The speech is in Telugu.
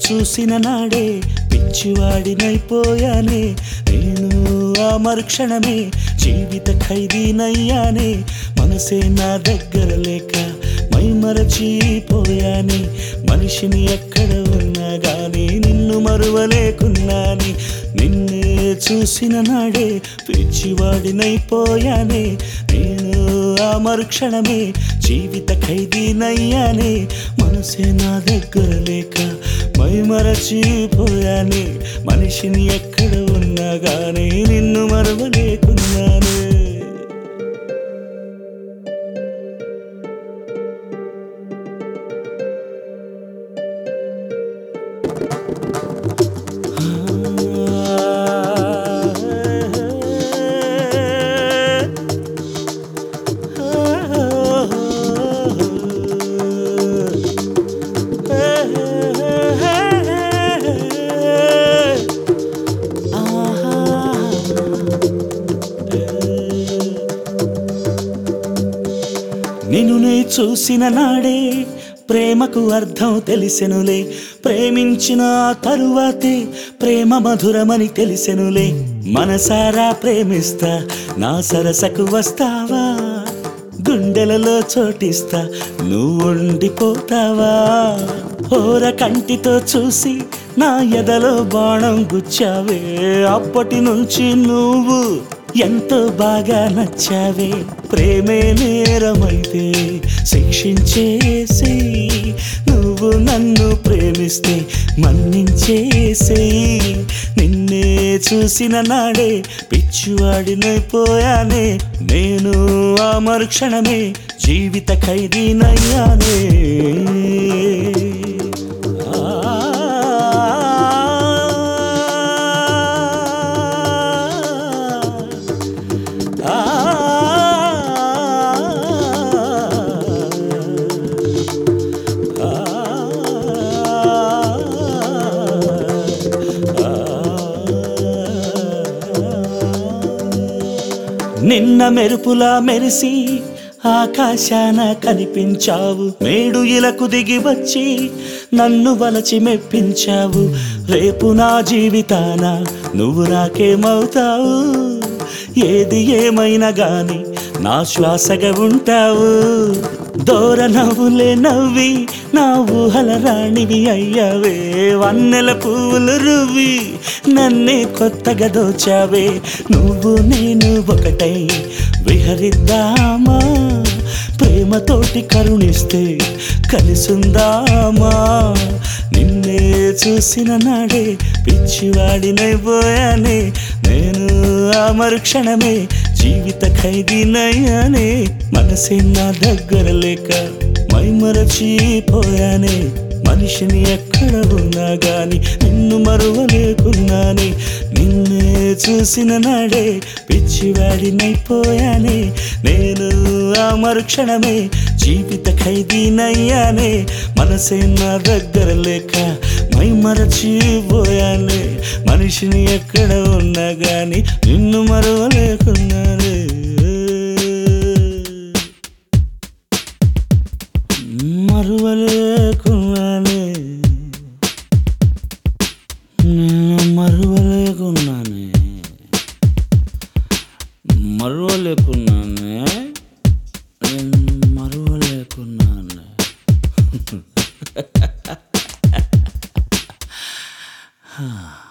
చూసిన నాడే పిచ్చివాడినైపోయానే నేను ఆ మరుక్షణమే జీవిత ఖైదీనయ్యానే మనసే నా దగ్గర లేక మైమరచిపోయానే మనిషిని ఎక్కడ ఉన్నా గాని నిన్ను మరువలేకున్నాని నిన్నే చూసిన నాడే పిచ్చివాడినైపోయానే నేను ఆ మరుక్షణమే జీవిత ఖైదీనయ్యానే మనసే నా దగ్గర లేక మైమరచిపోయానే మనిషిని ఎక్కడ ఉన్నా గానీ నిన్ను మరువలేకున్నానే నిన్ను నే చూసిన నాడే ప్రేమకు అర్థం తెలిసెనులే ప్రేమించిన ఆ తరువాతే ప్రేమ మధురమని తెలిసెనులే మనసారా ప్రేమిస్తా నా సరసకు వస్తావా గుండెలలో చోటిస్తా నువ్వు ఉండిపోతావా హోర కంటితో చూసి నా ఎదలో బాణం గుచ్చావే అప్పటి నుంచి నువ్వు ఎంతో బాగా నచ్చావే ప్రేమే నేరమైతే శిక్షించేసి నువ్వు నన్ను ప్రేమిస్తే మన్నించేసి నిన్నే చూసిన నాడే పిచ్చివాడినైపోయానే నేను ఆ మరుక్షణమే జీవిత ఖైదీనయ్యానే ఆ నిన్న మెరుపులా మెరిసి ఆకాశాన కనిపించావు మేడు ఇలకు దిగి వచ్చి నన్ను వలచి మెప్పించావు రేపు నా జీవితాన నువ్వు నాకేమవుతావు ఏది ఏమైనా గాని నా శ్వాసగా ఉంటావు దూర నవ్వులే నవ్వి నా ఊహల రాణివి అయ్యావే వన్నెల పువ్వులు రువ్వి నన్నే కొత్తగా దోచావే నువ్వు నేను ఒకటై విహరిద్దామా ప్రేమతోటి కరుణిస్తే కలిసుందామా నిన్నే చూసిన నాడే పిచ్చివాడినైపోయానే నేను ఆ మరుక్షణమే జీవిత ఖైదీనయ్యానే మనసే నా దగ్గర లేక మైమరచిపోయానే మనిషిని ఎక్కడ ఉన్నా గాని నిన్ను మరువలేకున్నానే నిన్నే చూసిన నాడే పిచ్చివాడినైపోయానే నేను ఆ మరుక్షణమే జీవిత ఖైదీనయ్యానే మనసే నా దగ్గర లేక మైమరచిపోయానే మనిషిని ఎక్కడ ఉన్నా గాని నిన్ను మరువలేకున్నానే మరువలేకున్నానే నేను మరువలేకున్నానే మరువలేకున్నానే నేను మరువలేకున్నానే హా